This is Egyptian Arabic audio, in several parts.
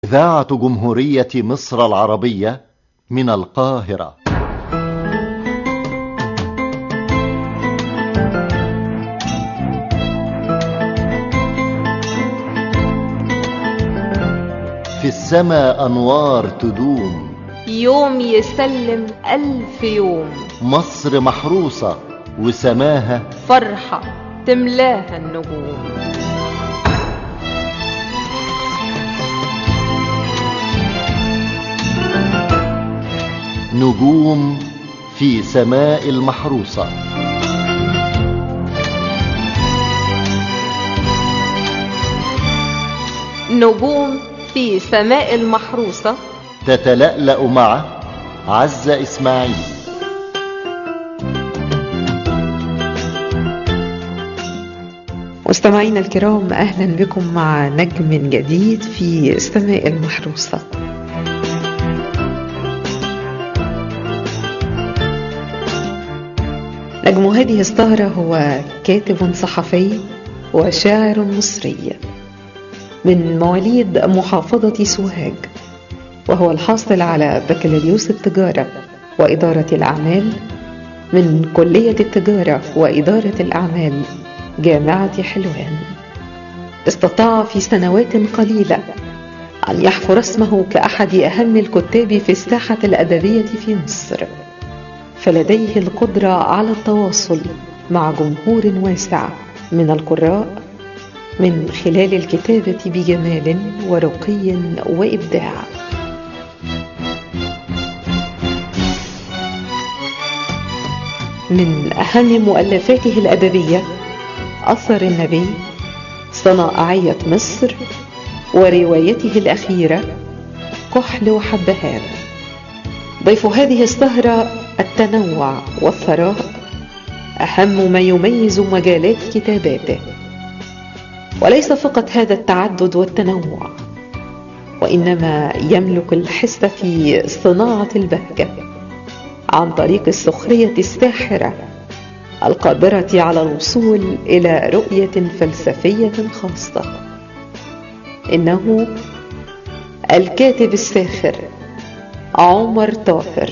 إذاعة جمهورية مصر العربية من القاهرة في السماء أنوار تدوم يوم يسلم ألف يوم مصر محروسة وسماها فرحة تملاها النجوم نجوم في سماء المحروسة نجوم في سماء المحروسة تتلألأ مع عزة إسماعيل مستمعينا الكرام أهلا بكم مع نجم جديد في السماء المحروسة نجم هذه السهرة هو كاتب صحفي وشاعر مصري من مواليد محافظة سوهاج وهو الحاصل على بكالوريوس التجارة وإدارة الأعمال من كلية التجارة وإدارة الأعمال جامعة حلوان استطاع في سنوات قليلة أن يحفر اسمه كأحد أهم الكتاب في الساحة الأدبية في مصر فلديه القدرة على التواصل مع جمهور واسع من القراء من خلال الكتابة بجمال ورقي وإبداع من أهم مؤلفاته الأدبية أثر النبي صنائعية مصر وروايته الأخيرة كحل وحبهان ضيف هذه السهرة التنوع والثراء أهم ما يميز مجالات كتاباته وليس فقط هذا التعدد والتنوع وإنما يملك الحس في صناعة البهجة عن طريق السخرية الساحرة القادرة على الوصول إلى رؤية فلسفية خاصة إنه الكاتب الساخر عمر طاهر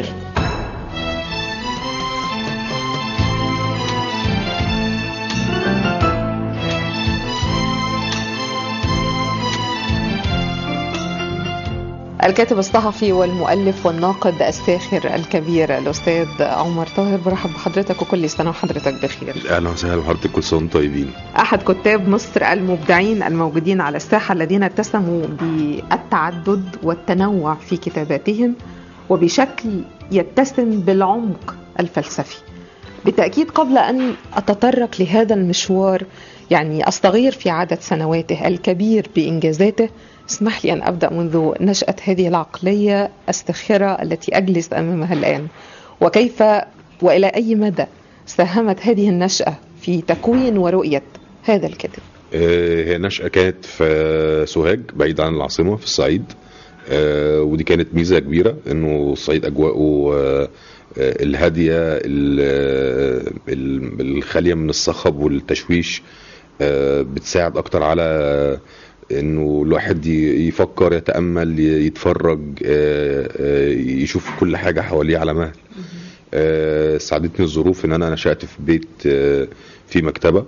الكاتب الصحفي والمؤلف والناقد الساخر الكبير الأستاذ عمر طاهر برحب بحضرتك وكل سنة وحضرتك بخير اهلا وسهلا بحضرتك كل سنه وانتم طيبين أحد كتاب مصر المبدعين الموجودين على الساحة الذين اتسموا بالتعدد والتنوع في كتاباتهم وبشكل يتسم بالعمق الفلسفي بالتأكيد قبل أن أتطرق لهذا المشوار يعني أستغير في عدد سنواته الكبير بإنجازاته اسمح لي أن أبدأ منذ نشأة هذه العقلية الساخرة التي أجلس أمامها الآن وكيف وإلى أي مدى ساهمت هذه النشأة في تكوين ورؤية هذا الكاتب آه، هي نشأة كانت في سوهاج بعيد عن العاصمة في الصعيد آه، ودي كانت ميزة كبيرة انه الصعيد اجواءه آه، آه، الهادية ال- ال- الخالية من الصخب والتشويش آه، بتساعد اكتر على انه الواحد ي- يفكر يتأمل ي- يتفرج آه، آه، يشوف كل حاجة حواليه على مهل آه، ساعدتني الظروف ان انا نشأت في بيت آه، في مكتبة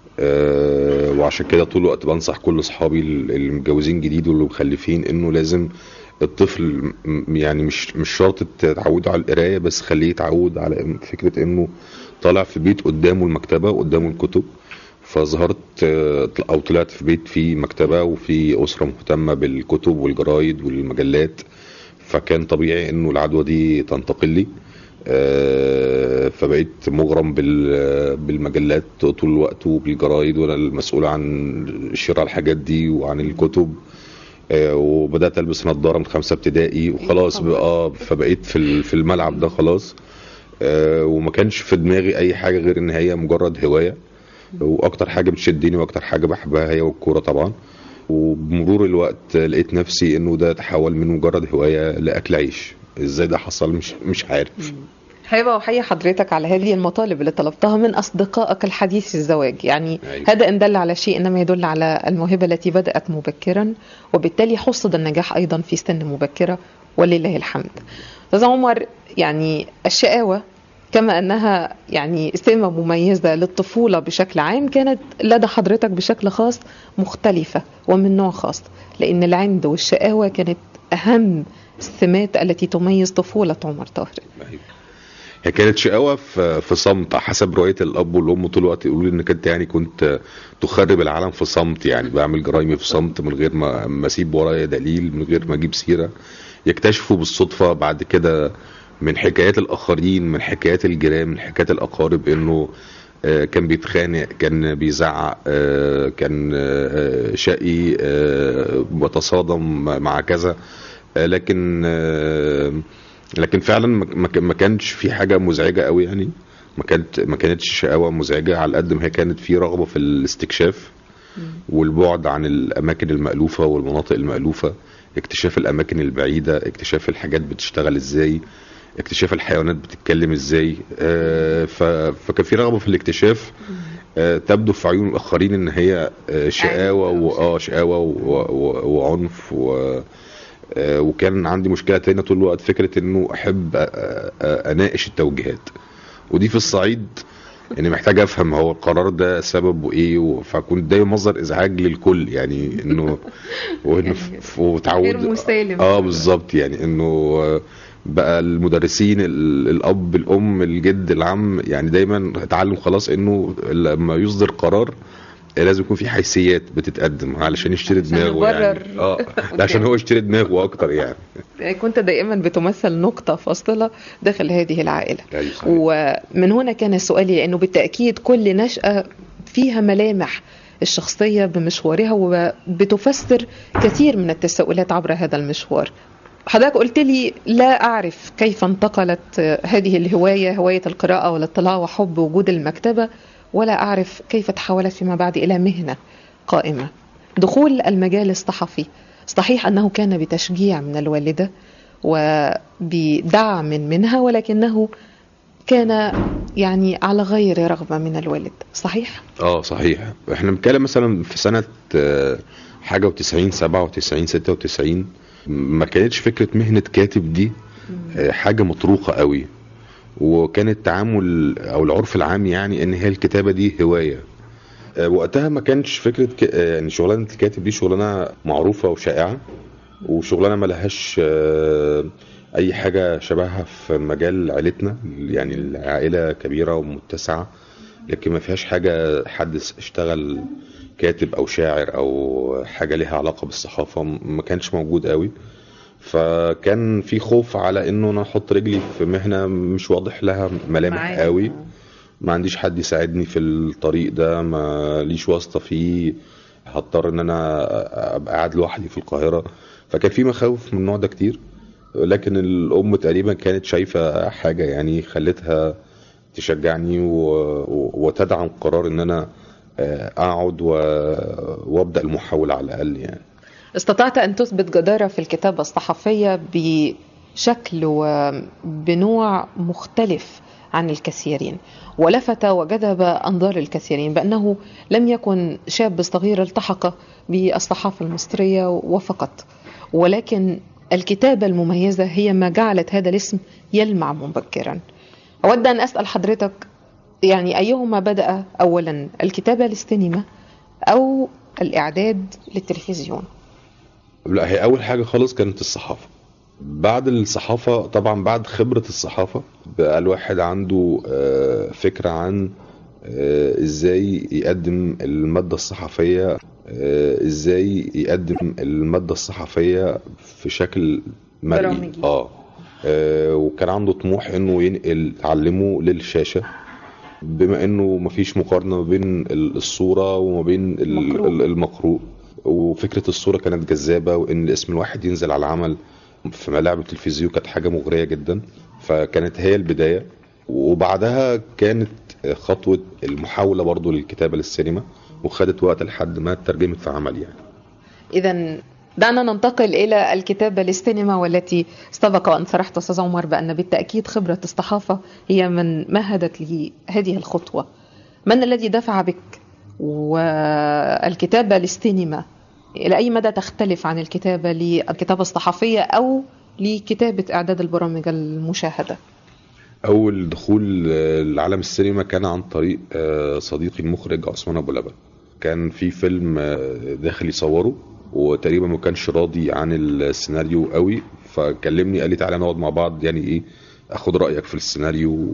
آه، وعشان كده طول الوقت بنصح كل اصحابي اللي متجوزين جديد واللي مخلفين انه لازم الطفل م- يعني مش مش شرط تعوده على القرايه بس خليه يتعود على إن- فكره انه طالع في بيت قدامه المكتبه وقدامه الكتب فظهرت آه، او طلعت في بيت فيه مكتبه وفي اسره مهتمه بالكتب والجرايد والمجلات فكان طبيعي انه العدوى دي تنتقل لي آه، فبقيت مغرم بال- بالمجلات طول الوقت وبالجرايد وانا المسؤول عن شراء الحاجات دي وعن الكتب آه، وبدات البس نظاره من خمسه ابتدائي وخلاص بقى آه، فبقيت في ال- في الملعب ده خلاص آه، وما كانش في دماغي اي حاجه غير ان هي مجرد هوايه واكتر حاجه بتشدني واكتر حاجه بحبها هي الكوره طبعا وبمرور الوقت لقيت نفسي انه ده تحول من مجرد هوايه لاكل عيش ازاي ده حصل مش مش عارف هبه وحي حضرتك على هذه المطالب اللي طلبتها من اصدقائك الحديث الزواج يعني أيوة. هذا ان دل على شيء انما يدل على الموهبه التي بدات مبكرا وبالتالي حصد النجاح ايضا في سن مبكره ولله الحمد استاذ عمر يعني الشقاوه كما انها يعني سمه مميزه للطفوله بشكل عام كانت لدى حضرتك بشكل خاص مختلفه ومن نوع خاص لان العند والشقاوه كانت اهم السمات التي تميز طفوله عمر طاهر أيوة. هي كانت شقاوة في في صمت حسب رؤية الأب والأم طول الوقت يقولوا لي إنك أنت يعني كنت تخرب العالم في صمت يعني بعمل جرايمي في صمت من غير ما ما أسيب ورايا دليل من غير ما أجيب سيرة يكتشفوا بالصدفة بعد كده من حكايات الآخرين من حكايات الجيران من حكايات الأقارب إنه آه، كان بيتخانق كان بيزعق آه، كان آه، شقي آه، بتصادم مع كذا آه، لكن آه، لكن فعلا ما- ما كان- ما كانش في حاجه مزعجه قوي يعني ما كانت ما كانتش شقاوه مزعجه على قد ما هي كانت في رغبه في الاستكشاف والبعد عن الاماكن المالوفه والمناطق المالوفه اكتشاف الاماكن البعيده اكتشاف الحاجات بتشتغل ازاي اكتشاف الحيوانات بتتكلم ازاي آه، ف- فكان في رغبه في الاكتشاف آه، تبدو في عيون الاخرين ان هي آه، شقاوه عنف أو واه شقاوه و- و- وعنف و آه، وكان عندي مشكله تانية طول الوقت فكره انه احب أ- أ- اناقش التوجيهات ودي في الصعيد يعني محتاج افهم هو القرار ده سببه ايه و- فكنت دايما مصدر ازعاج للكل يعني انه وانه ف- وتعود غير مسالم. اه بالظبط يعني انه آه، بقى المدرسين ال- الاب الام الجد العم يعني دايما اتعلم خلاص انه لما يصدر قرار آه، لازم يكون في حيثيات بتتقدم علشان يشتري عشان دماغه يعني يبرر اه ده عشان هو يشتري دماغه اكتر يعني كنت دائما بتمثل نقطه فاصله داخل هذه العائله ايوه صحيح. ومن هنا كان سؤالي لانه بالتاكيد كل نشاه فيها ملامح الشخصيه بمشوارها وبتفسر كثير من التساؤلات عبر هذا المشوار حضرتك قلت لي لا اعرف كيف انتقلت هذه الهوايه هوايه القراءه والاطلاع وحب وجود المكتبه ولا اعرف كيف تحولت فيما بعد الى مهنه قائمه دخول المجال الصحفي صحيح انه كان بتشجيع من الوالده وبدعم منها ولكنه كان يعني على غير رغبة من الوالد صحيح؟ اه صحيح احنا بنتكلم مثلا في سنة آه، حاجة و90 97 96 ما كانتش فكرة مهنة كاتب دي آه، حاجة مطروقة قوي وكان التعامل او العرف العام يعني ان هي الكتابة دي هواية آه، وقتها ما كانش فكرة ك... آه، يعني شغلانة الكاتب دي شغلانة معروفة وشائعة وشغلانة ما لهاش آه، اي حاجة شبهها في مجال عيلتنا يعني العائلة كبيرة ومتسعة لكن ما فيهاش حاجة حد اشتغل كاتب او شاعر او حاجة ليها علاقة بالصحافة ما كانش موجود قوي فكان في خوف على انه انا احط رجلي في مهنة مش واضح لها ملامح معايا. قوي ما عنديش حد يساعدني في الطريق ده ما ليش واسطة فيه هضطر ان انا ابقى قاعد لوحدي في القاهرة فكان في مخاوف من النوع ده كتير لكن الام تقريبا كانت شايفة حاجة يعني خلتها تشجعني و... و- وتدعم قرار ان انا آه، اقعد و... وابدا المحاولة على الاقل يعني استطعت أن تثبت جدارة في الكتابة الصحفية بشكل وبنوع مختلف عن الكثيرين ولفت وجذب أنظار الكثيرين بأنه لم يكن شاب صغير التحق بالصحافة المصرية وفقط ولكن الكتابة المميزة هي ما جعلت هذا الاسم يلمع مبكرا أود أن أسأل حضرتك يعني أيهما بدأ أولا الكتابة للسينما أو الإعداد للتلفزيون لا هي اول حاجه خالص كانت الصحافه بعد الصحافه طبعا بعد خبره الصحافه بقى الواحد عنده آه، فكره عن آه، ازاي يقدم الماده الصحفيه آه، ازاي يقدم الماده الصحفيه في شكل مرئي برامجي. اه آه، وكان عنده طموح انه ينقل تعلمه للشاشه بما انه مفيش مقارنه ما بين ال- الصوره وما بين ال- المقروء. ال- المقروء وفكره الصوره كانت جذابه وان اسم الواحد ينزل على العمل في ملاعب التلفزيون كانت حاجه مغريه جدا فكانت هي البدايه وبعدها كانت خطوه المحاوله برضو للكتابه للسينما وخدت وقت لحد ما اترجمت في عمل يعني إذا دعنا ننتقل إلى الكتابة للسينما والتي سبق وأن صرحت أستاذ عمر بأن بالتأكيد خبرة الصحافة هي من مهدت لي هذه الخطوة من الذي دفع بك والكتابة للسينما إلى أي مدى تختلف عن الكتابة للكتابة الصحفية أو لكتابة إعداد البرامج المشاهدة اول دخول آه، لعالم السينما كان عن طريق آه، صديقي المخرج عثمان ابو لبن كان في فيلم آه، داخل يصوره وتقريبا ما كانش راضي عن السيناريو قوي فكلمني قال لي تعالى نقعد مع بعض يعني ايه اخد رايك في السيناريو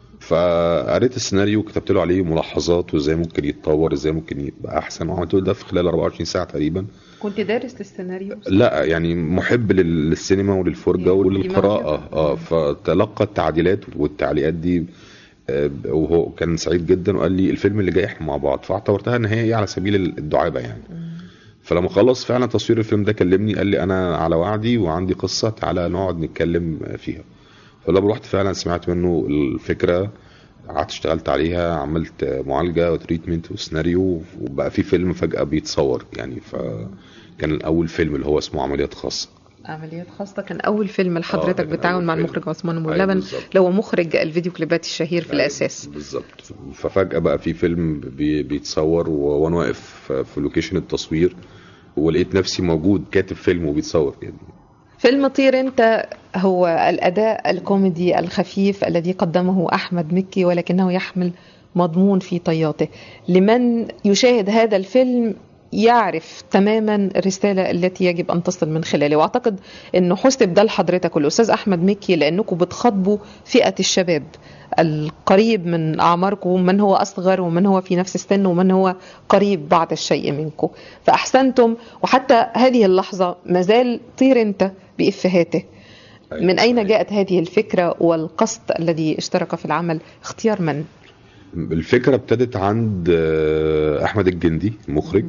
فقريت السيناريو وكتبت له عليه ملاحظات وازاي ممكن يتطور ازاي ممكن يبقى احسن وعملت له ده في خلال 24 ساعه تقريبا كنت دارس للسيناريو لا يعني محب لل- للسينما وللفرجه يعني وللقراءه دماغ اه فتلقى التعديلات والتعليقات دي آه، وهو كان سعيد جدا وقال لي الفيلم اللي جاي احنا مع بعض فاعتبرتها ان هي إيه على سبيل الدعابه يعني فلما خلص فعلا تصوير الفيلم ده كلمني قال لي انا على وعدي وعندي قصه تعالى نقعد نتكلم فيها فلما رحت فعلا سمعت منه الفكره قعدت اشتغلت عليها عملت معالجه وتريتمنت وسيناريو وبقى في فيلم فجاه بيتصور يعني فكان الاول فيلم اللي هو اسمه عمليات خاصه عمليات خاصة كان أول فيلم آه، لحضرتك ده كان بالتعاون أول مع فيلم. المخرج عثمان أبو أيوة لبن بالظبط. اللي هو مخرج الفيديو كليبات الشهير في الأساس بالظبط ففجأة بقى في فيلم بي بيتصور و- وانا واقف في لوكيشن التصوير ولقيت نفسي موجود كاتب فيلم وبيتصور يعني فيلم طير انت هو الاداء الكوميدي الخفيف الذي قدمه احمد مكي ولكنه يحمل مضمون في طياته لمن يشاهد هذا الفيلم يعرف تماما الرسالة التي يجب أن تصل من خلاله وأعتقد أنه حسب ده لحضرتك والأستاذ أحمد مكي لأنكم بتخاطبوا فئة الشباب القريب من أعماركم ومن هو أصغر ومن هو في نفس السن ومن هو قريب بعض الشيء منكم فأحسنتم وحتى هذه اللحظة مازال طير أنت بإفهاته من أين جاءت هذه الفكرة والقصد الذي اشترك في العمل اختيار من؟ الفكرة ابتدت عند آه، أحمد الجندي المخرج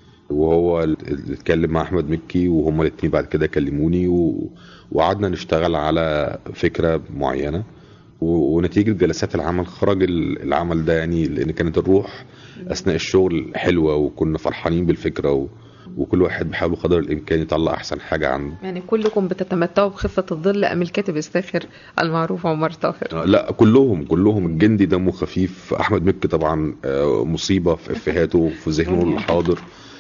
وهو اللي اتكلم مع أحمد مكي وهما الاتنين بعد كده كلموني و... وقعدنا نشتغل على فكرة معينة و... ونتيجة جلسات العمل خرج ال- العمل ده يعني لأن كانت الروح أثناء الشغل حلوة وكنا فرحانين بالفكرة و... وكل واحد بيحاول قدر الإمكان يطلع أحسن حاجة عنده يعني كلكم بتتمتعوا بخفة الظل أم الكاتب الساخر المعروف عمر طاهر لا كلهم كلهم الجندي دمه خفيف احمد مكي طبعا آه، مصيبه في افهاته في ذهنه الحاضر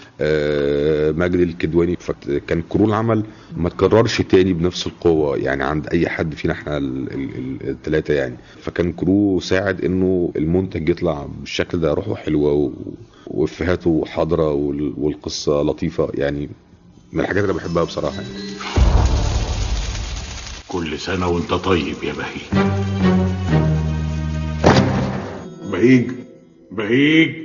آه، ماجد الكدواني فكان كرو العمل ما تكررش تاني بنفس القوه يعني عند اي حد فينا احنا الثلاثه يعني فكان كرو ساعد انه المنتج يطلع بالشكل ده روحه حلوه و- وافهاته حاضره وال- والقصه لطيفه يعني من الحاجات اللي بحبها بصراحه يعني. كل سنة وانت طيب يا بهيج بهيج بهيج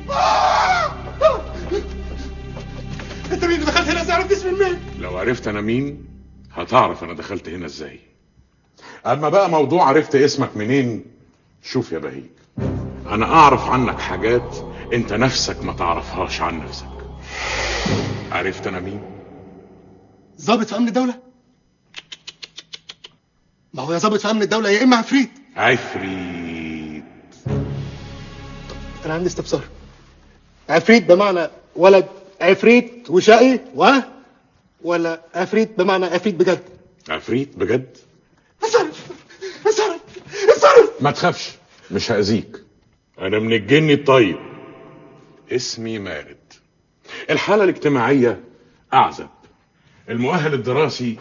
انت مين اللي دخلت هنا تعرف اسمي مين لو عرفت انا مين هتعرف انا دخلت هنا ازاي اما بقى موضوع عرفت اسمك منين شوف يا بهيج انا اعرف عنك حاجات انت نفسك ما تعرفهاش عن نفسك عرفت انا مين ضابط في امن الدوله ما هو يا ضابط في امن الدوله يا اما عفريت عفريت انا عندي استفسار عفريت بمعنى ولد عفريت وشقي و ولا عفريت بمعنى عفريت بجد عفريت بجد انصرف انصرف انصرف ما تخافش مش هأذيك أنا من الجن الطيب اسمي مارد الحالة الاجتماعية أعزب المؤهل الدراسي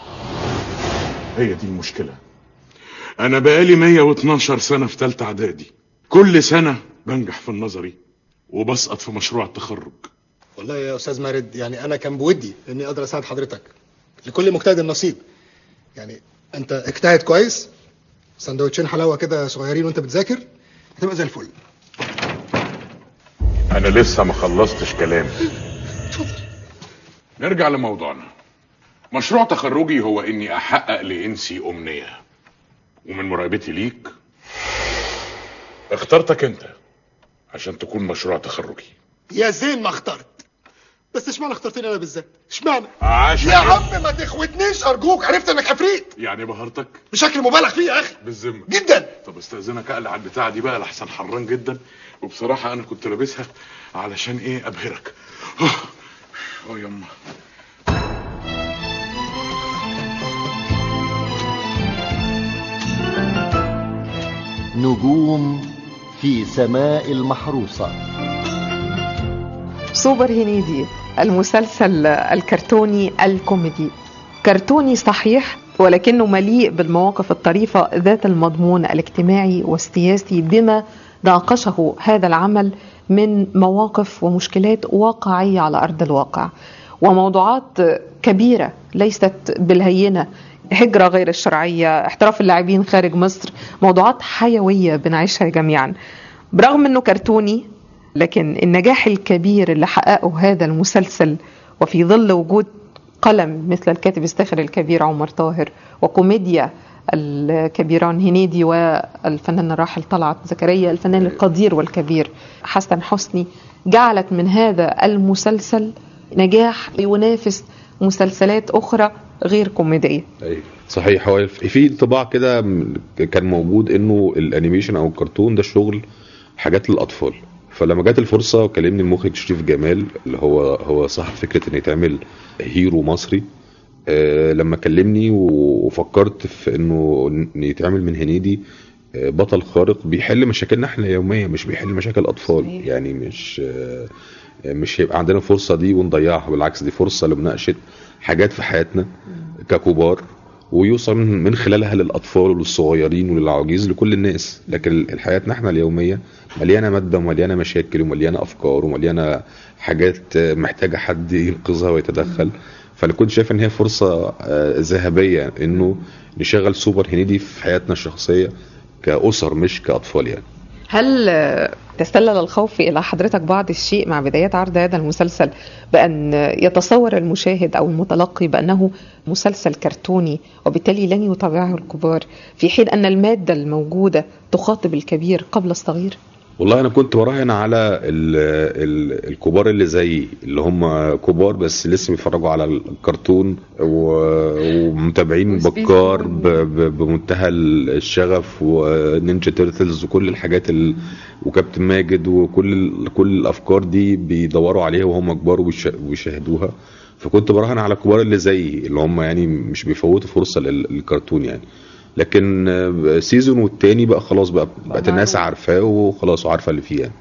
هي دي المشكلة أنا بقالي 112 سنة في تالتة إعدادي كل سنة بنجح في النظري وبسقط في مشروع التخرج والله يا استاذ مارد يعني انا كان بودي اني اقدر اساعد حضرتك لكل مجتهد نصيب يعني انت اجتهد كويس سندوتشين حلاوه كده صغيرين وانت بتذاكر هتبقى زي الفل أنا لسه ما خلصتش كلامي نرجع لموضوعنا مشروع تخرجي هو إني أحقق لإنسي أمنية ومن مراقبتي ليك اخترتك أنت عشان تكون مشروع تخرجي يا زين ما اخترت بس اشمعنى اخترتني انا بالذات اشمعنى عشان يا عم ما تخوتنيش ارجوك عرفت انك عفريت يعني بهرتك بشكل مبالغ فيه يا اخي بالذمة جدا طب استاذنك اقلع البتاعة دي بقى لحسن حران جدا وبصراحة انا كنت لابسها علشان ايه ابهرك اه يما نجوم في سماء المحروسة سوبر هنيدي المسلسل الكرتوني الكوميدي كرتوني صحيح ولكنه مليء بالمواقف الطريفة ذات المضمون الاجتماعي والسياسي بما ناقشه هذا العمل من مواقف ومشكلات واقعية على أرض الواقع وموضوعات كبيرة ليست بالهينة هجرة غير الشرعية احتراف اللاعبين خارج مصر موضوعات حيوية بنعيشها جميعا برغم أنه كرتوني لكن النجاح الكبير اللي حققه هذا المسلسل وفي ظل وجود قلم مثل الكاتب الساخر الكبير عمر طاهر وكوميديا الكبيران هنيدي والفنان الراحل طلعت زكريا الفنان القدير والكبير حسن حسني جعلت من هذا المسلسل نجاح ينافس مسلسلات أخرى غير كوميدية أيوة. صحيح هو في انطباع كده كان موجود انه الانيميشن او الكرتون ده شغل حاجات للاطفال فلما جت الفرصه وكلمني المخرج شريف جمال اللي هو هو صاحب فكره ان يتعمل هيرو مصري آه لما كلمني وفكرت في انه إن يتعمل من هنيدي آه بطل خارق بيحل مشاكلنا احنا يوميا مش بيحل مشاكل الاطفال صحيح. يعني مش آه مش هيبقى عندنا الفرصه دي ونضيعها بالعكس دي فرصه لمناقشه حاجات في حياتنا ككبار ويوصل من من خلالها للاطفال وللصغيرين وللعواجيز لكل الناس لكن حياتنا احنا اليوميه مليانه ماده ومليانه مشاكل ومليانه افكار ومليانه حاجات محتاجه حد ينقذها ويتدخل فانا كنت شايف ان هي فرصه آه، ذهبيه انه نشغل سوبر هنيدي في حياتنا الشخصيه كاسر مش كاطفال يعني هل آه، تسلل الخوف إلى حضرتك بعض الشيء مع بدايات عرض هذا المسلسل بأن يتصور المشاهد أو المتلقي بأنه مسلسل كرتوني وبالتالي لن يتابعه الكبار في حين أن المادة الموجودة تخاطب الكبير قبل الصغير؟ والله انا كنت براهن على ال ال الكبار اللي زيي اللي هم كبار بس لسه بيتفرجوا على الكرتون و- ومتابعين وسبيس بكار تون. ب- ب- بمنتهى الشغف ونينجا تيرتلز وكل الحاجات ال... وكابتن ماجد وكل ال... كل الافكار دي بيدوروا عليها وهم كبار وبيش- وبيشاهدوها فكنت براهن على الكبار اللي زيي اللي هم يعني مش بيفوتوا فرصه لل- للكرتون يعني لكن آه، سيزون والتاني بقى خلاص بقى بقت الناس معروف. عارفاه وخلاص وعارفه اللي فيه يعني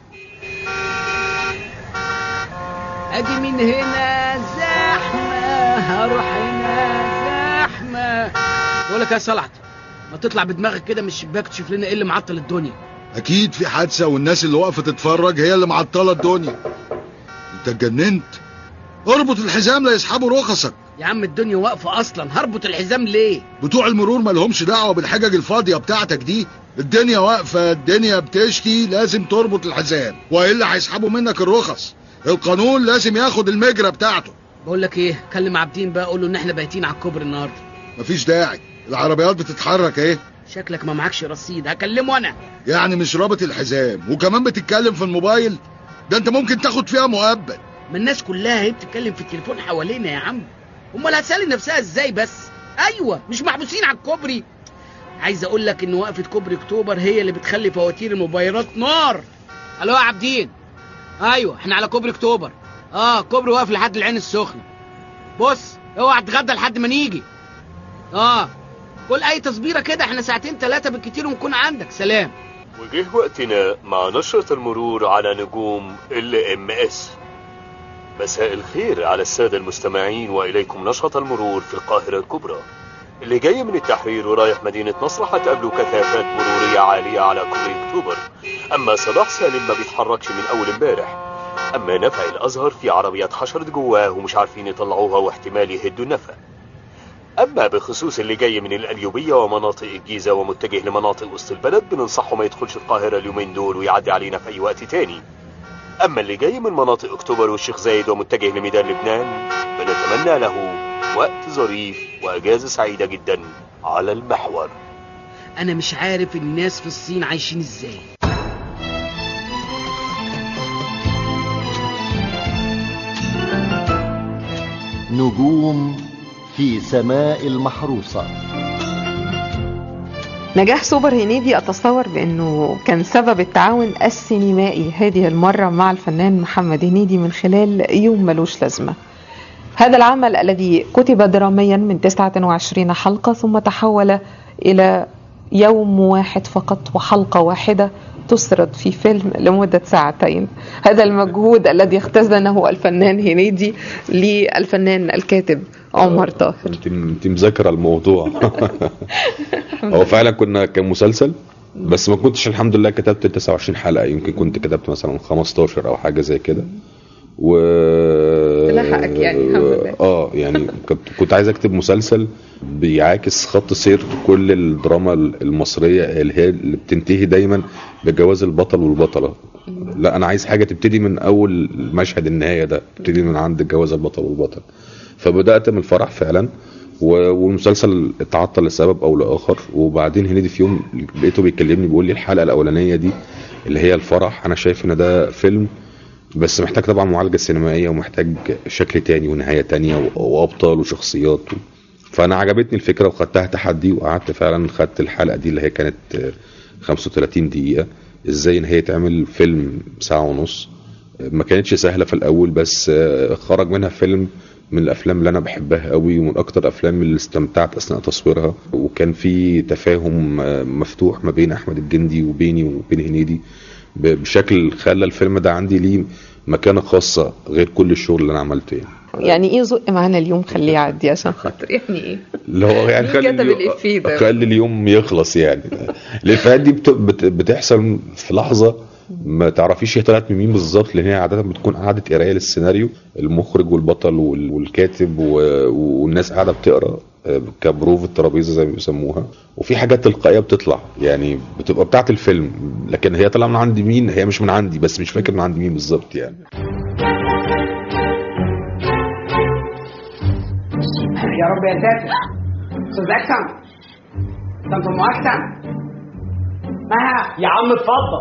اجي من هنا زحمه هروح هنا زحمه بقول لك يا صلعت ما تطلع بدماغك كده من الشباك تشوف لنا ايه اللي معطل الدنيا اكيد في حادثه والناس اللي واقفه تتفرج هي اللي معطله الدنيا انت اتجننت اربط الحزام لا يسحبوا رخصك يا عم الدنيا واقفه اصلا هربط الحزام ليه بتوع المرور ما لهمش دعوه بالحجج الفاضيه بتاعتك دي الدنيا واقفه الدنيا بتشتي لازم تربط الحزام والا هيسحبوا منك الرخص القانون لازم ياخد المجرى بتاعته بقول لك ايه كلم عابدين بقى قول له ان احنا بايتين على الكوبري النهارده مفيش داعي العربيات بتتحرك اهي شكلك ما معكش رصيد هكلمه انا يعني مش رابط الحزام وكمان بتتكلم في الموبايل ده انت ممكن تاخد فيها مؤبد ما الناس كلها هي بتتكلم في التليفون حوالينا يا عم امال هتسالي نفسها ازاي بس ايوه مش محبوسين على الكوبري عايز اقول لك ان وقفه كوبري اكتوبر هي اللي بتخلي فواتير الموبايلات نار الو يا عابدين ايوه احنا على كوبري اكتوبر اه كوبري واقف لحد العين السخنه بص اوعى تتغدى لحد ما نيجي اه قول اي تصبيره كده احنا ساعتين ثلاثه بالكتير ونكون عندك سلام وجه وقتنا مع نشرة المرور على نجوم ال ام اس مساء الخير على السادة المستمعين وإليكم نشرة المرور في القاهرة الكبرى اللي جاي من التحرير ورايح مدينة نصر هتقابله كثافات مرورية عالية على كوبري أكتوبر أما صلاح سالم ما بيتحركش من أول امبارح أما نفع الأزهر في عربيات حشرت جواه ومش عارفين يطلعوها واحتمال يهدوا النفق أما بخصوص اللي جاي من القليوبية ومناطق الجيزة ومتجه لمناطق وسط البلد بننصحه ما يدخلش القاهرة اليومين دول ويعدي علينا في أي وقت تاني أما اللي جاي من مناطق أكتوبر والشيخ زايد ومتجه لميدان لبنان بنتمنى له وقت ظريف وأجازة سعيدة جدا على المحور انا مش عارف الناس في الصين عايشين ازاي نجوم في سماء المحروسة نجاح سوبر هنيدي أتصور بأنه كان سبب التعاون السينمائي هذه المرة مع الفنان محمد هنيدي من خلال يوم ملوش لازمة هذا العمل الذي كتب دراميا من 29 حلقة ثم تحول إلى يوم واحد فقط وحلقة واحدة تسرد في فيلم لمدة ساعتين هذا المجهود الذي اختزنه الفنان هنيدي للفنان الكاتب عمر طاهر انت انت مذاكره الموضوع هو فعلا كنا كان مسلسل بس ما كنتش الحمد لله كتبت 29 حلقه يمكن كنت كتبت مثلا 15 او حاجه زي كده و لحقك يعني الحمد لله. اه يعني كنت كنت عايز اكتب مسلسل بيعاكس خط سير كل الدراما المصريه اللي هي اللي بتنتهي دايما بجواز البطل والبطله لا انا عايز حاجه تبتدي من اول مشهد النهايه ده تبتدي من عند جواز البطل والبطل فبدات من الفرح فعلا و- والمسلسل اتعطل لسبب او لاخر وبعدين هنيدي في يوم لقيته بيكلمني بيقول لي الحلقه الاولانيه دي اللي هي الفرح انا شايف ان ده فيلم بس محتاج طبعا معالجه سينمائيه ومحتاج شكل تاني ونهايه تانية و- وابطال وشخصيات و... فانا عجبتني الفكره وخدتها تحدي وقعدت فعلا خدت الحلقه دي اللي هي كانت آه، 35 دقيقه ازاي ان هي تعمل فيلم ساعه ونص ما كانتش سهله في الاول بس آه، خرج منها فيلم من الافلام اللي انا بحبها قوي ومن اكتر الافلام اللي استمتعت اثناء تصويرها وكان في تفاهم آه، مفتوح ما بين احمد الجندي وبيني وبين هنيدي ب- بشكل خلى الفيلم ده عندي ليه مكانه خاصه غير كل الشغل اللي انا عملته يعني يعني ايه زق معانا اليوم خليه يعدي عشان خاطر يعني ايه اللي هو يعني مين خلي كتب اليوم- الإفيه ده؟ خلي اليوم يخلص يعني الافيهات دي بت... بت... بتحصل في لحظه ما تعرفيش هي طلعت من مين بالظبط لان هي عاده بتكون قعده قرايه للسيناريو المخرج والبطل وال... والكاتب و... والناس قاعده بتقرا آه، كبروف الترابيزه زي ما بيسموها وفي حاجات تلقائيه بتطلع يعني بتبقى بتاعه الفيلم لكن هي طالعه من عند مين هي مش من عندي بس مش فاكر من عند مين بالظبط يعني يا رب يا ساتر استاذ اكسم طنط ام اكسم مها يا عم اتفضل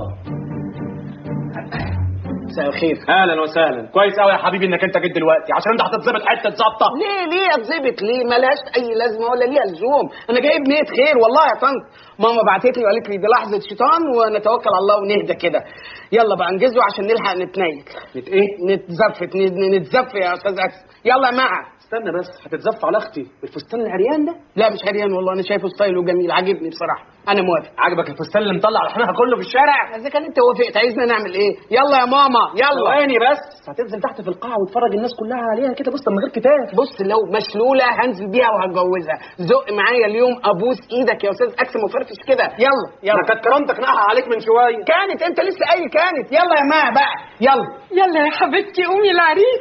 مساء الخير اهلا وسهلا كويس قوي يا حبيبي انك انت جيت دلوقتي عشان انت هتتظبط حته ظابطه ليه ليه اتظبط ليه ملهاش اي لازمه ولا ليها لزوم انا جايب نيه خير والله يا طنط ماما بعتت لي وقالت لي دي لحظه شيطان ونتوكل على الله ونهدى كده يلا بقى انجزوا عشان نلحق نتنيل نت ايه نتزفت ن- نتزف يا استاذ اكسم يلا يا معا استنى بس هتتزف على اختي بالفستان العريان ده لا مش عريان والله انا شايفه ستايله جميل عاجبني بصراحه انا موافق عجبك الفستان اللي مطلع لحمها كله في الشارع اذا كان انت وافقت عايزنا نعمل ايه يلا يا ماما يلا ثواني بس هتنزل تحت في القاعه وتفرج الناس كلها عليها كده بص من غير كتاب بص لو مشلوله هنزل بيها وهتجوزها زق معايا اليوم ابوس ايدك يا استاذ اكسم وفرفش كده يلا يلا كانت كرامتك نقع عليك من شويه كانت انت لسه قايل كانت يلا يا ما بقى يلا يلا يا حبيبتي قومي العريس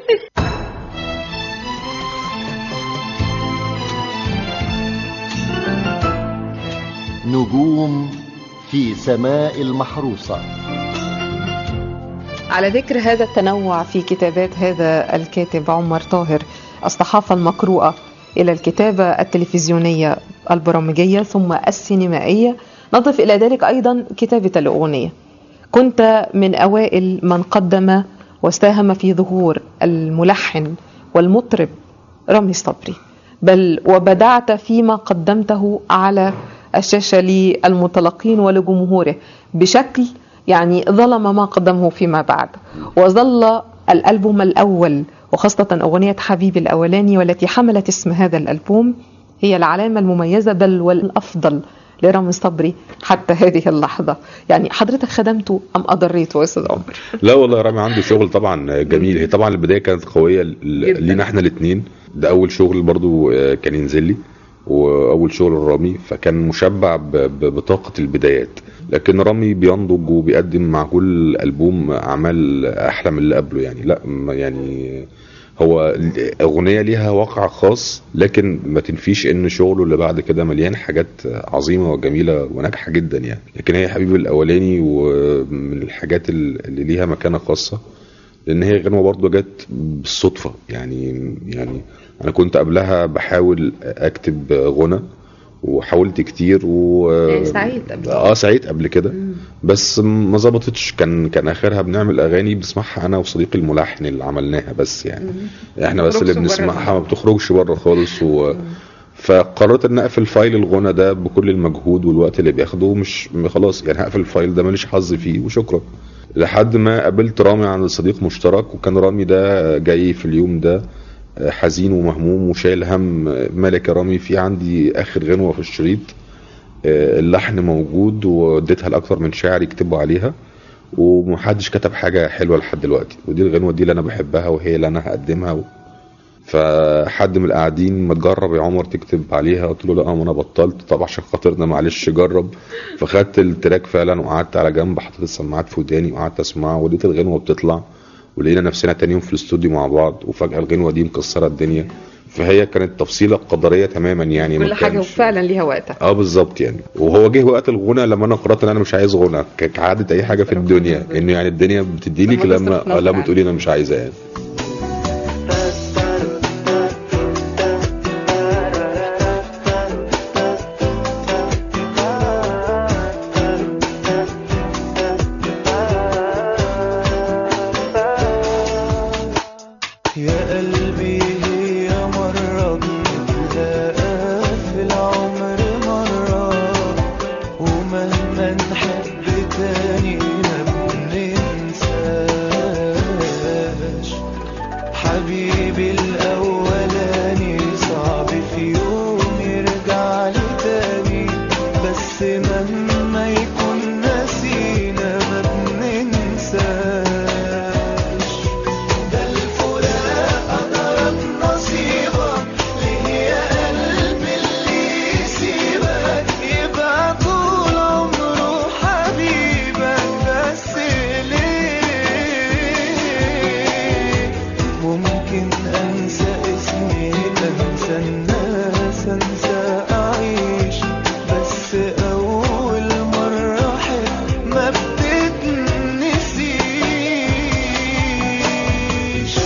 نجوم في سماء المحروسة على ذكر هذا التنوع في كتابات هذا الكاتب عمر طاهر الصحافة المقروءة إلى الكتابة التلفزيونية البرامجية ثم السينمائية نضف إلى ذلك أيضا كتابة الأغنية كنت من أوائل من قدم وساهم في ظهور الملحن والمطرب رامي صبري بل وبدعت فيما قدمته على الشاشة للمتلقين ولجمهوره بشكل يعني ظلم ما قدمه فيما بعد وظل الألبوم الأول وخاصة أغنية حبيبي الأولاني والتي حملت اسم هذا الألبوم هي العلامة المميزة بل والأفضل لرامي صبري حتى هذه اللحظة يعني حضرتك خدمته أم أضريته يا أستاذ عمر لا والله رامي عنده شغل طبعا جميل هي طبعا البدايه كانت قويه ل- جداً. لينا احنا الاثنين ده اول شغل برضو آه، كان ينزل لي واول شغل رامي فكان مشبع ب- ب- بطاقه البدايات لكن رامي بينضج وبيقدم مع كل البوم اعمال احلى من اللي قبله يعني لا ما- يعني هو اغنيه ليها واقع خاص لكن ما تنفيش ان شغله اللي بعد كده مليان حاجات عظيمه وجميله وناجحه جدا يعني لكن هي حبيبي الاولاني ومن الحاجات اللي ليها مكانه خاصه لان هي غنوه برضه جت بالصدفه يعني يعني انا كنت قبلها بحاول اكتب غنى وحاولت كتير و يعني سعيد قبل كده. اه سعيد قبل كده بس ما ظبطتش كان كان اخرها بنعمل اغاني بنسمعها انا وصديقي الملحن اللي عملناها بس يعني احنا بس اللي بتخرجش بره بنسمعها ما بتخرجش بره خالص و... فقررت ان اقفل فايل الغنى ده بكل المجهود والوقت اللي بياخده مش خلاص يعني هقفل الفايل ده ماليش حظ فيه وشكرا لحد ما قابلت رامي عند صديق مشترك وكان رامي ده جاي في اليوم ده حزين ومهموم وشايل هم مالك يا رامي في عندي اخر غنوه في الشريط آه، اللحن موجود واديتها لاكثر من شاعر يكتبوا عليها ومحدش كتب حاجه حلوه لحد دلوقتي ودي الغنوه دي اللي انا بحبها وهي اللي انا هقدمها و... فحد من القاعدين ما تجرب يا عمر تكتب عليها قلت له لا ما انا بطلت طب عشان خاطرنا معلش جرب فخدت التراك فعلا وقعدت على جنب حطيت السماعات في وداني وقعدت اسمعها ولقيت الغنوه بتطلع ولقينا نفسنا تاني يوم في الاستوديو مع بعض وفجاه الغنوه دي مكسره الدنيا فهي كانت تفصيله قدريه تماما يعني ما كل حاجه كانش- وفعلا ليها وقتها اه بالظبط يعني وهو جه وقت الغنى لما انا قررت ان انا مش عايز غنى ك- كعاده اي حاجه في الدنيا انه يعني الدنيا بتدي لك لما لما تصرف آه، لما نفسك. تقولي انا مش عايزه يعني يا قلبي هي مرة بنتلاقى في العمر مرة ومهما نحب تاني ما بننساش حبيبي الأولاني صعب في يوم يرجع لي تاني بس مهما يكون نسينا ما بننساش ده الفراق قدرك نصيبك ليه يا قلبي اللي يسيبك يبقى طول عمره حبيبك بس ليه ممكن انسى اسمي انسى الناس انسى اعيش بس اول مرة احب ما بتتنسيش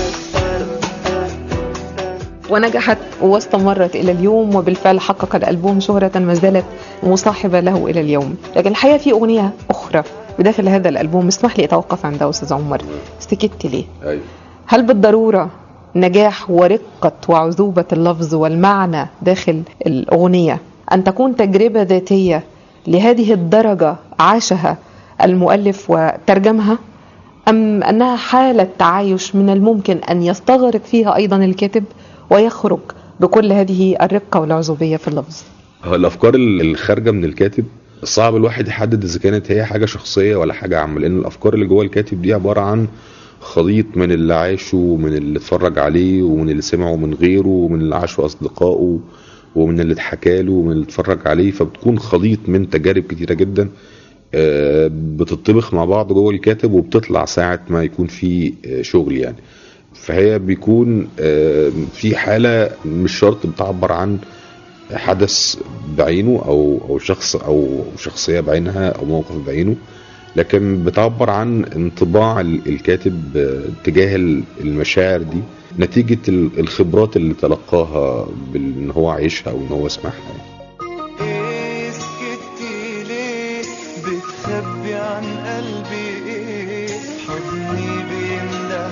ونجحت واستمرت إلى اليوم وبالفعل حقق الألبوم شهرة ما زالت مصاحبة له إلى اليوم لكن الحقيقة في أغنية أخرى بداخل هذا الألبوم اسمح لي أتوقف عندها أستاذ عمر سكت ليه ايوه هل بالضرورة نجاح ورقة وعذوبة اللفظ والمعنى داخل الأغنية أن تكون تجربة ذاتية لهذه الدرجة عاشها المؤلف وترجمها أم أنها حالة تعايش من الممكن أن يستغرق فيها أيضا الكاتب ويخرج بكل هذه الرقة والعذوبية في اللفظ هو الافكار ال- الخارجه من الكاتب صعب الواحد يحدد اذا كانت هي حاجه شخصيه ولا حاجه عامه لان الافكار اللي جوه الكاتب دي عباره عن خليط من اللي عاشه ومن اللي اتفرج عليه ومن اللي سمعه من غيره ومن اللي عاشه اصدقائه ومن اللي اتحكى له ومن اللي اتفرج عليه فبتكون خليط من تجارب كتيره جدا آه، بتطبخ مع بعض جوه الكاتب وبتطلع ساعه ما يكون في آه، شغل يعني فهي بيكون آه، في حاله مش شرط بتعبر عن حدث بعينه او او شخص او شخصيه بعينها او موقف بعينه لكن بتعبر عن انطباع ال- الكاتب آه، تجاه ال- المشاعر دي نتيجه ال- الخبرات اللي تلقاها بان هو عايشها او ان هو سمعها إيه سكتي ليه بتخبي عن قلبي ايه حضني بينده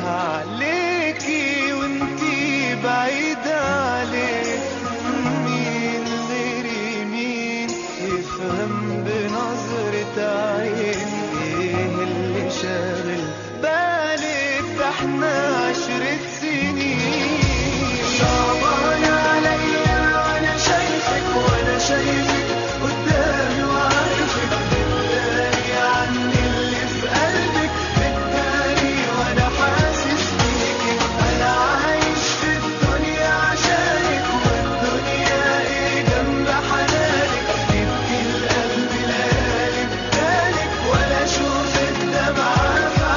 عليكي وانتي بعيدة عليه مين غيري مين يفهم بنظرة عين ايه اللي شاغل بالك ده احنا عشرة سنين صعبان عليا وانا شايفك وانا شايفك قدامي وعارفك بتداري عني اللي في قلبك بتداري وانا حاسس بيكي انا عايش في الدنيا عشانك والدنيا ايه جنب حنانك يبكي القلب ليالي بدالك ولا اشوف الدمعة في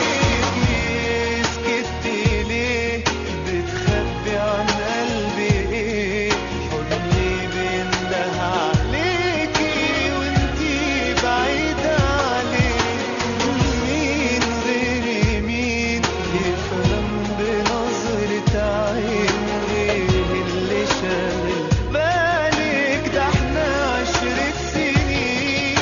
عينيكي سكتي ليه بتخبي عن قلبي ايه حضني بينده عليكي وانتي بعيدة عليه مين غيري مين يفهم بنظرة عين ايه اللي شاغل بالك ده احنا عشرة سنين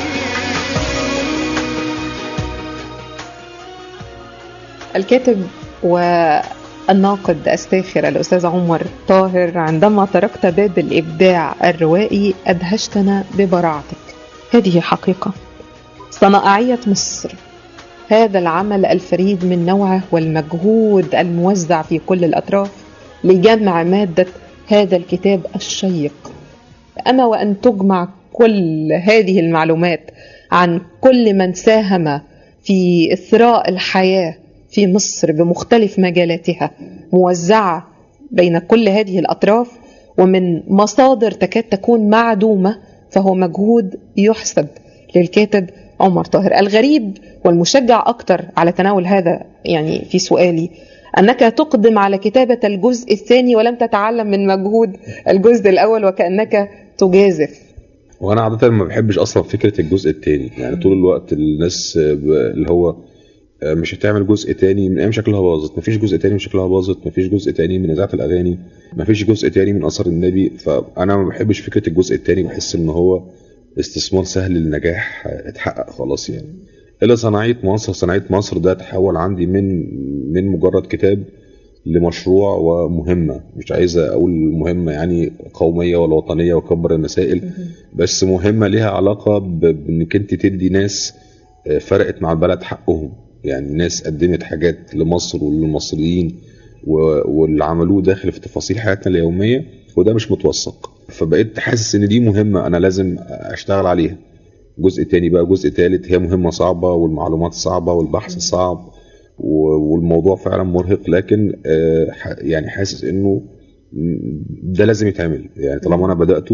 الكاتب والناقد الساخر الأستاذ عمر طاهر عندما تركت باب الإبداع الروائي أدهشتنا ببراعتك هذه حقيقة صنائعية مصر هذا العمل الفريد من نوعه والمجهود الموزع في كل الأطراف لجمع مادة هذا الكتاب الشيق أما وأن تجمع كل هذه المعلومات عن كل من ساهم في إثراء الحياة في مصر بمختلف مجالاتها موزعة بين كل هذه الأطراف ومن مصادر تكاد تكون معدومة فهو مجهود يحسب للكاتب عمر طاهر الغريب والمشجع أكتر على تناول هذا يعني في سؤالي أنك تقدم على كتابة الجزء الثاني ولم تتعلم من مجهود الجزء الأول وكأنك تجازف وانا عاده ما بحبش اصلا فكره الجزء الثاني يعني طول الوقت الناس ب- اللي هو مش هتعمل جزء تاني من ايام شكلها باظت مفيش جزء تاني من شكلها باظت مفيش جزء تاني من اذاعه الاغاني مفيش جزء تاني من اثر النبي فانا ما بحبش فكره الجزء التاني بحس ان هو استثمار سهل للنجاح اتحقق خلاص يعني الا صناعيه مصر صناعيه مصر ده تحول عندي من من مجرد كتاب لمشروع ومهمه مش عايز اقول مهمه يعني قوميه ولا وطنيه واكبر المسائل بس مهمه ليها علاقه ب- بانك انت تدي ناس آه، فرقت مع البلد حقهم يعني ناس قدمت حاجات لمصر وللمصريين و- واللي عملوه داخل في تفاصيل حياتنا اليوميه وده مش متوثق فبقيت حاسس ان دي مهمه انا لازم اشتغل عليها جزء تاني بقى جزء تالت هي مهمه صعبه والمعلومات صعبه والبحث صعب و- والموضوع فعلا مرهق لكن آه، ح- يعني حاسس انه م- ده لازم يتعمل يعني طالما انا بداته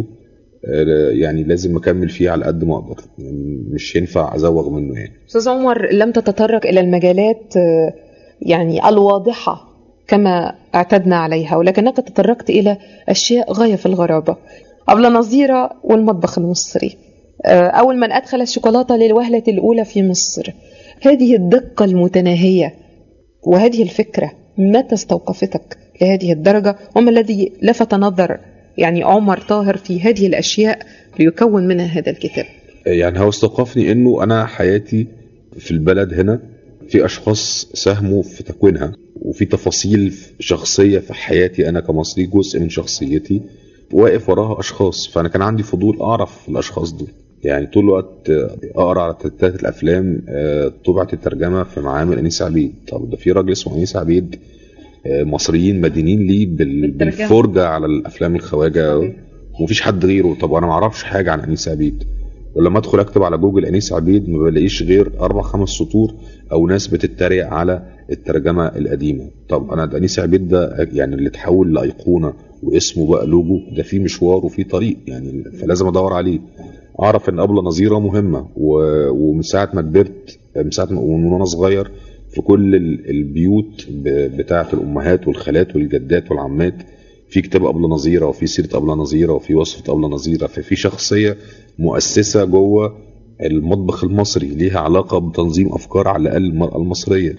آه، يعني لازم اكمل فيه على قد ما اقدر يعني مش ينفع ازوغ منه يعني أستاذ عمر لم تتطرق إلى المجالات آه، يعني الواضحة كما اعتدنا عليها ولكنك تطرقت إلى أشياء غاية في الغرابة أبلة نظيرة والمطبخ المصري آه، أول من أدخل الشوكولاتة للوهلة الأولى في مصر هذه الدقة المتناهية وهذه الفكرة متى استوقفتك لهذه الدرجة وما الذي لفت نظر يعني عمر طاهر في هذه الأشياء ليكون منها هذا الكتاب يعني هو استوقفني انه انا حياتي في البلد هنا في اشخاص ساهموا في تكوينها وفي تفاصيل شخصيه في حياتي انا كمصري جزء من شخصيتي واقف وراها اشخاص فانا كان عندي فضول اعرف الاشخاص دول يعني طول الوقت اقرا على تتات الافلام آه، طبعت الترجمه في معامل انيس عبيد طب ده في راجل اسمه انيس عبيد آه، مصريين مدينين ليه بال- بالفرجه على الافلام الخواجه ومفيش حد غيره طب انا ما اعرفش حاجه عن انيس عبيد ولما ادخل اكتب على جوجل انيس عبيد ما بلاقيش غير اربع خمس سطور او ناس بتتريق على الترجمه القديمه طب انا ده انيس عبيد ده يعني اللي اتحول لايقونه واسمه بقى لوجو ده فيه مشوار وفيه طريق يعني فلازم ادور عليه اعرف ان ابله نظيره مهمه و- ومن ساعه ما كبرت من ساعه ما ومن وانا صغير في كل ال- البيوت ب- بتاعه الامهات والخالات والجدات والعمات في كتاب أبلة نظيرة وفي سيرة أبلة نظيرة وفي وصفة أبلة نظيرة ففي شخصية مؤسسة جوه المطبخ المصري ليها علاقة بتنظيم أفكار على الأقل المرأة المصرية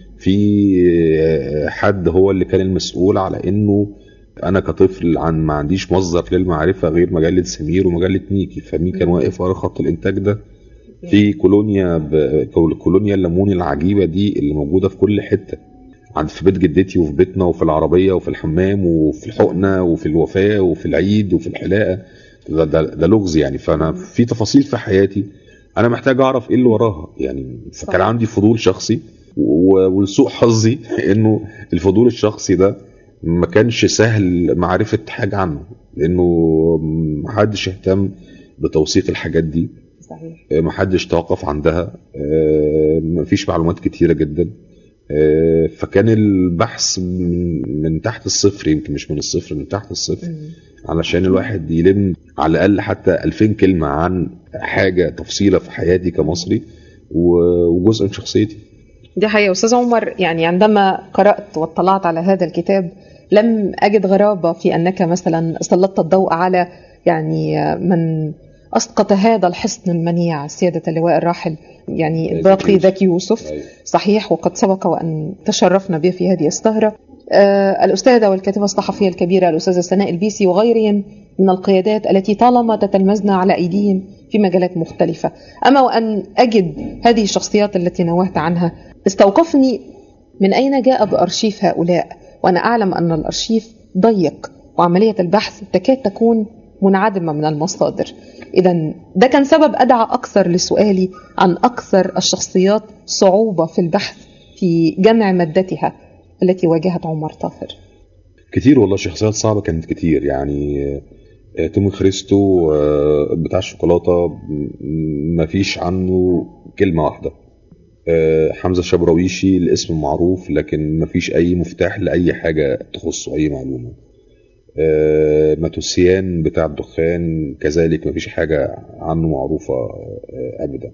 في حد هو اللي كان المسؤول على إنه أنا كطفل عن ما عنديش مصدر للمعرفة غير مجلة سمير ومجلة ميكي فمين كان واقف ورا خط الإنتاج ده في كولونيا ب... كولونيا الليمون العجيبة دي اللي موجودة في كل حتة عند في بيت جدتي وفي بيتنا وفي العربية وفي الحمام وفي الحقنة وفي الوفاة وفي العيد وفي الحلاقة ده, ده, ده لغز يعني فأنا في تفاصيل في حياتي أنا محتاج أعرف إيه اللي وراها يعني فكان عندي فضول شخصي و- ولسوء حظي إنه الفضول الشخصي ده ما كانش سهل معرفة حاجة عنه لأنه محدش اهتم بتوثيق الحاجات دي صحيح محدش توقف عندها آه، مفيش معلومات كتيرة جدا آه، فكان البحث من من تحت الصفر يمكن مش من الصفر من تحت الصفر علشان الواحد يلم على الأقل حتى 2000 كلمة عن حاجة تفصيلة في حياتي كمصري و- وجزء من شخصيتي دي حقيقة أستاذ عمر يعني عندما قرأت واطلعت على هذا الكتاب لم أجد غرابة في أنك مثلا سلطت الضوء على يعني من أسقط هذا الحصن المنيع سيادة اللواء الراحل يعني الباقي ذكي يوسف صحيح وقد سبق وأن تشرفنا به في هذه السهرة آه، الأستاذة والكاتبة الصحفية الكبيرة الأستاذة سناء البيسي وغيرهم من القيادات التي طالما تتلمذنا على أيديهم في مجالات مختلفة أما وأن أجد هذه الشخصيات التي نوهت عنها استوقفني من أين جاء بأرشيف هؤلاء وأنا أعلم أن الأرشيف ضيق وعملية البحث تكاد تكون منعدمة من المصادر إذا ده كان سبب أدعى أكثر لسؤالي عن أكثر الشخصيات صعوبة في البحث في جمع مادتها التي واجهت عمر طاهر كتير والله شخصيات صعبة كانت كتير يعني آه، تومي خريستو آه، بتاع الشوكولاته م- مفيش عنه كلمه واحده آه، حمزه شبراويشي الاسم معروف لكن مفيش اي مفتاح لاي حاجه تخصه اي معلومه آه، ماتوسيان بتاع الدخان كذلك مفيش حاجه عنه معروفه آه، ابدا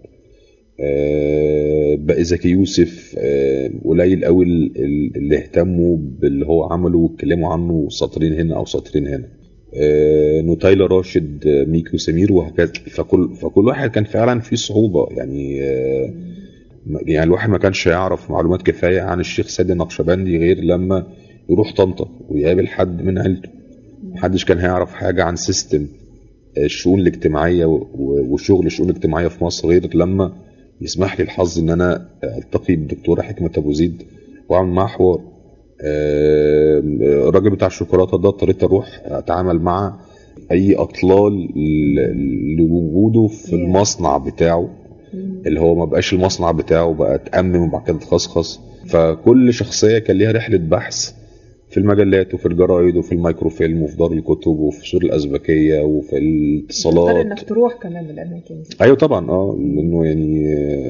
آه، بقى زكي يوسف آه، قليل قوي ال- ال- اللي اهتموا باللي هو عمله واتكلموا عنه سطرين هنا او سطرين هنا آه، نوتايلا راشد آه، ميكي وسمير وهكذا فكل فكل واحد كان فعلا فيه صعوبه يعني آه، يعني الواحد ما كانش يعرف معلومات كفايه عن الشيخ سيد النقشبندي غير لما يروح طنطا ويقابل حد من عيلته محدش كان هيعرف حاجه عن سيستم الشؤون الاجتماعيه و- و- وشغل الشؤون الاجتماعيه في مصر غير لما يسمح لي الحظ ان انا التقي بالدكتوره حكمه ابو زيد واعمل معاها حوار آه، الراجل بتاع الشوكولاته ده اضطريت اروح اتعامل مع اي اطلال ل- لوجوده في المصنع بتاعه اللي هو ما بقاش المصنع بتاعه بقى اتأمم وبعد كده اتخصخص فكل شخصيه كان ليها رحله بحث في المجلات وفي الجرايد وفي الميكروفيلم وفي دار الكتب وفي سور الازبكيه وفي تضطر الاتصالات انك تروح كمان للاماكن دي ايوه طبعا اه لانه يعني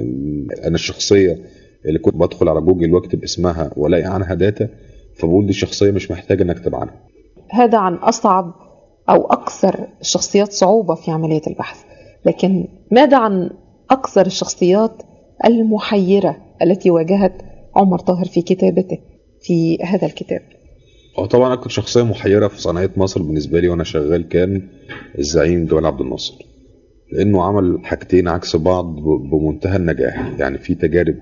آه، انا الشخصيه اللي كنت بدخل على جوجل واكتب اسمها والاقي عنها داتا فبقول دي الشخصيه مش محتاجه انك تكتب عنها هذا عن اصعب او اكثر الشخصيات صعوبه في عمليه البحث لكن ماذا عن اكثر الشخصيات المحيره التي واجهت عمر طاهر في كتابته في هذا الكتاب هو طبعا اكتر شخصيه محيره في صناعه مصر بالنسبه لي وانا شغال كان الزعيم جمال عبد الناصر لانه عمل حاجتين عكس بعض ب- بمنتهى النجاح يعني في تجارب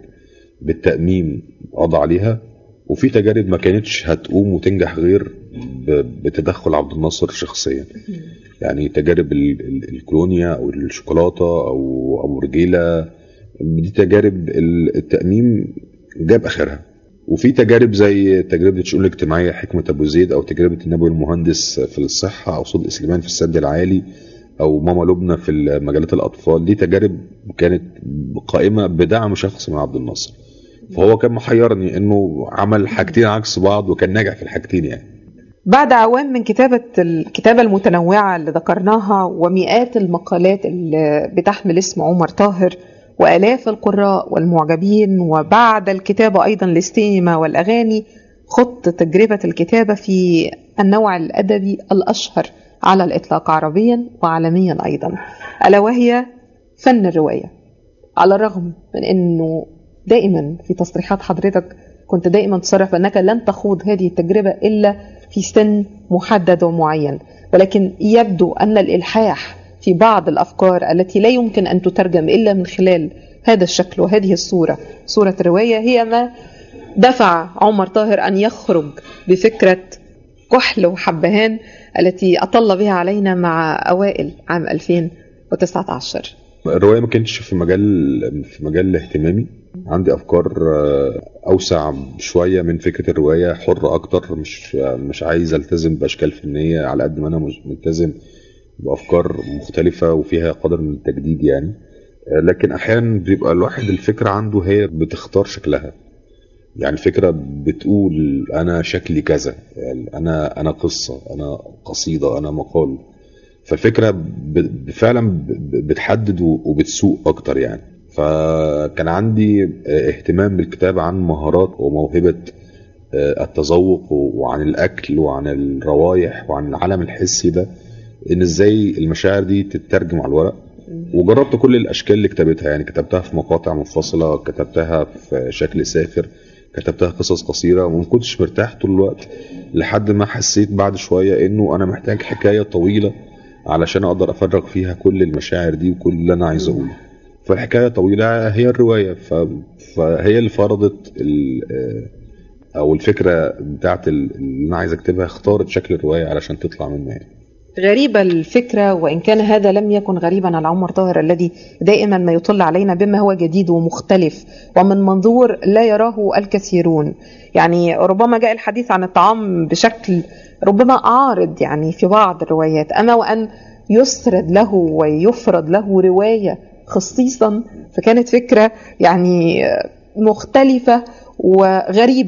بالتأميم قضى عليها وفي تجارب ما كانتش هتقوم وتنجح غير ب- بتدخل عبد الناصر شخصيا يعني تجارب ال- ال- الكولونيا او الشوكولاته او ابو رجيله دي تجارب ال- التأميم جاب اخرها وفي تجارب زي تجربه الشؤون الاجتماعيه حكمه ابو زيد او تجربه النبوي المهندس في الصحه او صدق سليمان في السد العالي او ماما لبنى في مجلات الاطفال دي تجارب كانت قائمه بدعم شخص من عبد الناصر فهو كان محيرني انه عمل حاجتين عكس بعض وكان ناجح في الحاجتين يعني بعد أعوام من كتابة الكتابة المتنوعة اللي ذكرناها ومئات المقالات اللي بتحمل اسم عمر طاهر وآلاف القراء والمعجبين وبعد الكتابة أيضا للسينما والأغاني خط تجربة الكتابة في النوع الأدبي الأشهر على الإطلاق عربيا وعالميا أيضا ألا وهي فن الرواية على الرغم من أنه دائما في تصريحات حضرتك كنت دائما تصرح بأنك لن تخوض هذه التجربة إلا في سن محدد ومعين ولكن يبدو أن الإلحاح في بعض الأفكار التي لا يمكن أن تترجم إلا من خلال هذا الشكل وهذه الصورة صورة الرواية هي ما دفع عمر طاهر أن يخرج بفكرة كحل وحبهان التي أطل بها علينا مع أوائل عام 2019 الروايه ما كانتش في مجال في مجال اهتمامي عندي افكار آه، اوسع شويه من فكره الروايه حر اكتر مش مش عايز التزم باشكال فنيه على قد ما انا مش ملتزم بافكار مختلفه وفيها قدر من التجديد يعني آه، لكن احيانا بيبقى الواحد الفكره عنده هي بتختار شكلها يعني فكره بتقول انا شكلي كذا يعني انا انا قصه انا قصيده انا مقال فالفكره ب- فعلا ب- بتحدد وبتسوق اكتر يعني فكان عندي اه، اهتمام بالكتابه عن مهارات وموهبه اه، التذوق وعن الاكل وعن الروايح وعن العالم الحسي ده ان ازاي المشاعر دي تترجم على الورق وجربت كل الاشكال اللي كتبتها يعني كتبتها في مقاطع منفصله كتبتها في شكل سافر كتبتها قصص قصيره وما كنتش مرتاح طول الوقت لحد ما حسيت بعد شويه انه انا محتاج حكايه طويله علشان اقدر افرغ فيها كل المشاعر دي وكل اللي انا عايز اقوله فالحكايه طويله هي الروايه ف... فهي اللي فرضت ال... آه، او الفكره بتاعت ال- اللي انا عايز اكتبها اختارت شكل الروايه علشان تطلع منه يعني غريبة الفكرة وإن كان هذا لم يكن غريبا على عمر طاهر الذي دائما ما يطل علينا بما هو جديد ومختلف ومن منظور لا يراه الكثيرون يعني ربما جاء الحديث عن الطعام بشكل ربما عارض يعني في بعض الروايات أما وأن يسرد له ويفرض له رواية خصيصا فكانت فكرة يعني مختلفة وغريبة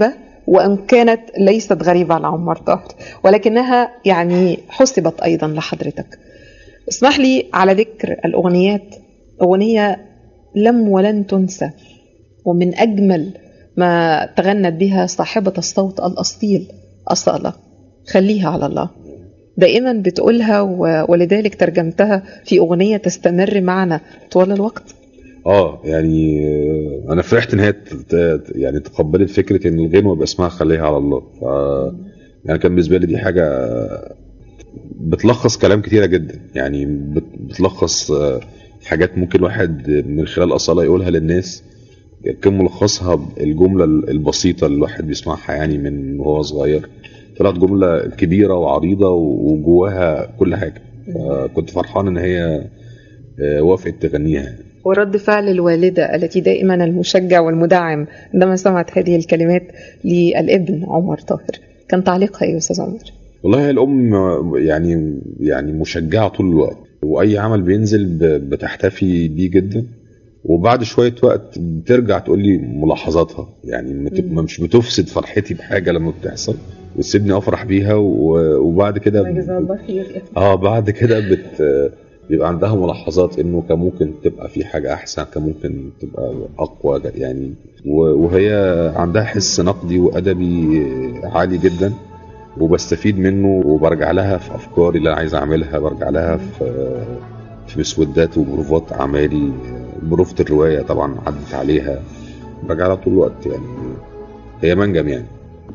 وإن كانت ليست غريبة على عمر طاهر ولكنها يعني حسبت أيضا لحضرتك اسمح لي على ذكر الأغنيات أغنية لم ولن تنسى ومن أجمل ما تغنت بها صاحبة الصوت الأصيل أصالة خليها على الله دائما بتقولها و- ولذلك ترجمتها في أغنية تستمر معنا طوال الوقت اه يعني آه، انا فرحت ان هي ت- ت- يعني تقبلت فكره ان الغنوه يبقى اسمها خليها على الله ف يعني كان بالنسبه لي دي حاجه بتلخص كلام كتيره جدا يعني بت- بتلخص آه، حاجات ممكن الواحد من خلال اصاله يقولها للناس كان ملخصها الجمله البسيطه اللي الواحد بيسمعها يعني من وهو صغير طلعت جمله كبيره وعريضه وجواها كل حاجه فكنت فرحان ان هي آه، وافقت تغنيها ورد فعل الوالدة التي دائما المشجع والمدعم عندما سمعت هذه الكلمات للابن عمر طاهر كان تعليقها ايه يا استاذ عمر؟ والله الام يعني يعني مشجعه طول الوقت واي عمل بينزل ب- بتحتفي بيه جدا وبعد شويه وقت بترجع تقول لي ملاحظاتها يعني ما تب- مش بتفسد فرحتي بحاجه لما بتحصل وتسيبني افرح بيها و- وبعد كده الله خير اه بعد كده بت بيبقى عندها ملاحظات انه كان ممكن تبقى في حاجه احسن كان ممكن تبقى اقوى يعني و- وهي عندها حس نقدي وادبي عالي جدا وبستفيد منه وبرجع لها في افكاري اللي انا عايز اعملها برجع لها في في مسودات وبروفات اعمالي بروفة الروايه طبعا عدت عليها برجع لها طول الوقت يعني هي منجم يعني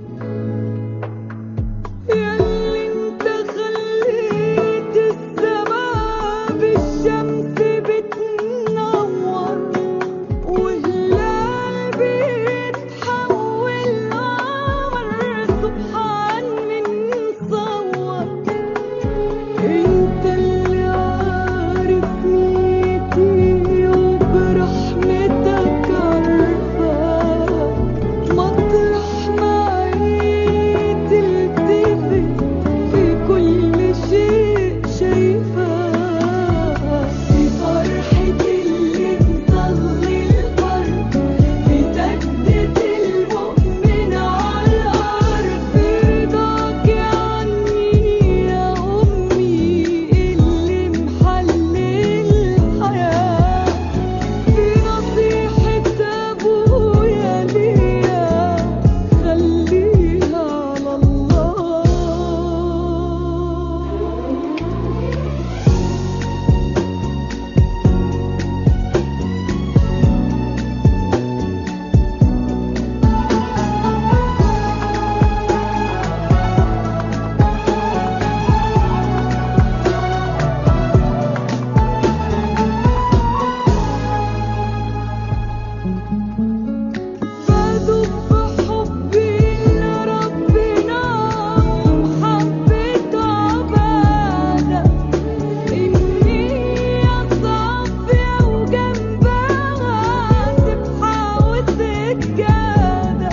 خليت السماء بالشمس بتنور وهلال بيتحول قمر سبحان من صور انت اللي عارف نيتي وبرحمتك عرفان مطرح ما عيت التفت في كل شيء شايفاه في فرحة اللي مطلي الأرض في دقة المؤمن على الأرض رضاك عني يا أمي اللي محلي الحياة في نصيحة أبويا ليا خليها على الله بدوب بحبي لربنا ومحبته عبادة إني أصفي وجنبها سبحة وسجادة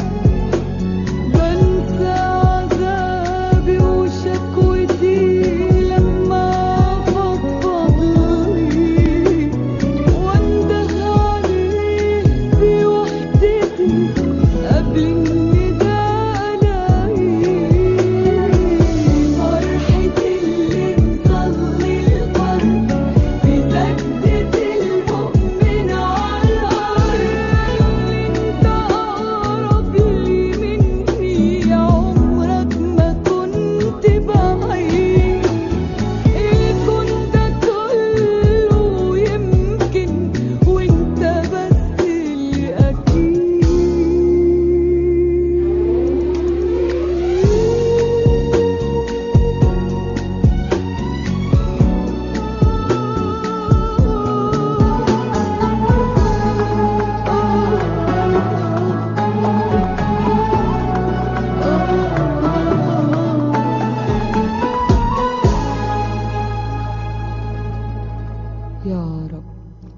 بنسى عذابي وشكوتي لما أفضفض لي وانده عليه في وحدتي قبل النداء الاقيه فرحة اللي مصلي الفرد في دقة المؤمن على الأرض انت أقرب لي مني عمرك ما كنت بعيد الكون ده كله يمكن وانت بس اللي يا رب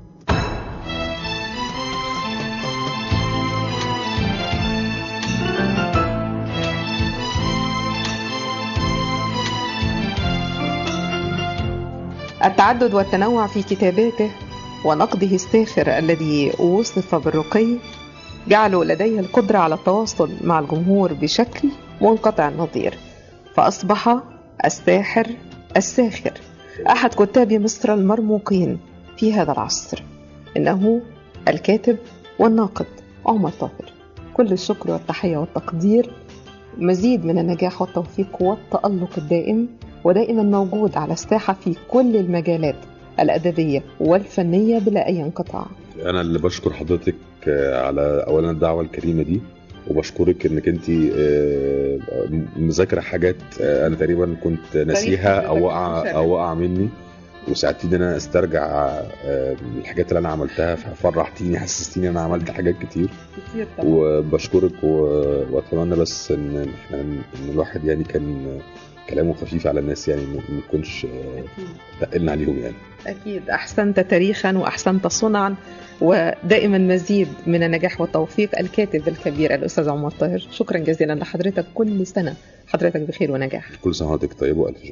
التعدد والتنوع في كتاباته ونقده الساخر الذي وصف بالرقي جعلوا لديه القدرة على التواصل مع الجمهور بشكل منقطع النظير فأصبح الساحر الساخر أحد كتاب مصر المرموقين في هذا العصر إنه الكاتب والناقد عمر طاهر كل الشكر والتحية والتقدير مزيد من النجاح والتوفيق والتألق الدائم ودائما موجود على الساحة في كل المجالات الأدبية والفنية بلا أي انقطاع انا اللي بشكر حضرتك آه، على اولا الدعوه الكريمه دي وبشكرك انك انت مذاكره حاجات آه، انا تقريبا كنت ناسيها او وقع او وقع مني وساعدتني ان انا استرجع آه، الحاجات اللي انا عملتها ففرحتيني حسستيني ان انا عملت حاجات كتير كتير طبعا وبشكرك و- واتمنى بس ان احنا ان الواحد يعني كان كلامه خفيف على الناس يعني ما ما نكونش آه، تقلنا عليهم يعني أكيد أحسنت تاريخا وأحسنت صنعا ودائما مزيد من النجاح والتوفيق الكاتب الكبير الأستاذ عمر طاهر شكرا جزيلا لحضرتك كل سنة حضرتك بخير ونجاح كل سنه وحضرتك طيب والف شكر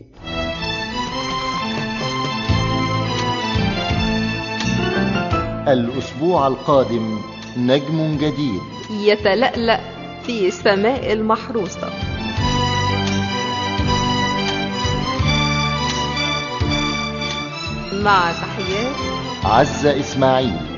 الأسبوع القادم نجم جديد يتلألأ في سماء المحروسة مع تحيات عزة إسماعيل